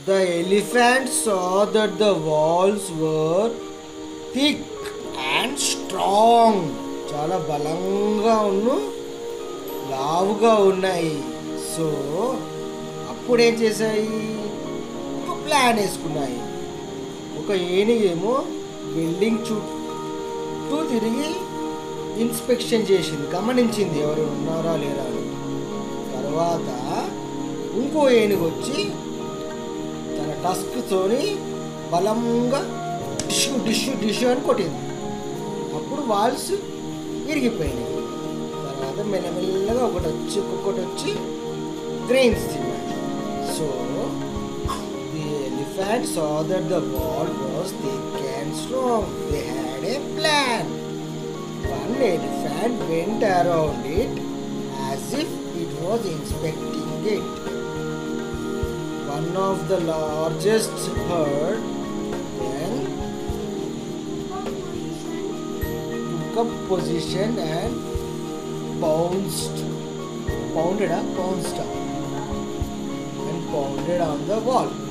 The elephant saw that the walls were thick and strong. చాలా బలంగా ఉన్ను లావుగా ఉన్నాయి సో అప్పుడు ఏం చేశాయి ఒక ప్లాన్ వేసుకున్నాయి ఒక ఏనుగేమో బిల్డింగ్ చుట్టూ తిరిగి ఇన్స్పెక్షన్ చేసింది గమనించింది ఎవరు ఉన్నారా లేరా అని తర్వాత ఇంకో ఏనుగు వచ్చి తన టస్క్తోని బలంగా డిష్యూ డిష్యూ డిష్యూ అని కొట్టింది అప్పుడు వాల్స్ విరిగిపోయినాయి తర్వాత మెల్లమెల్లగా ఒకటి వచ్చి ఒక్కొక్కటి వచ్చి గ్రెయిన్స్ తిన్నాయి so the elephant saw that the wall was thick and strong. They had a plan. One elephant went around it as if it was inspecting it. One of the largest herd then took up position and pounced, pounded up, pounced up, and pounded on the wall.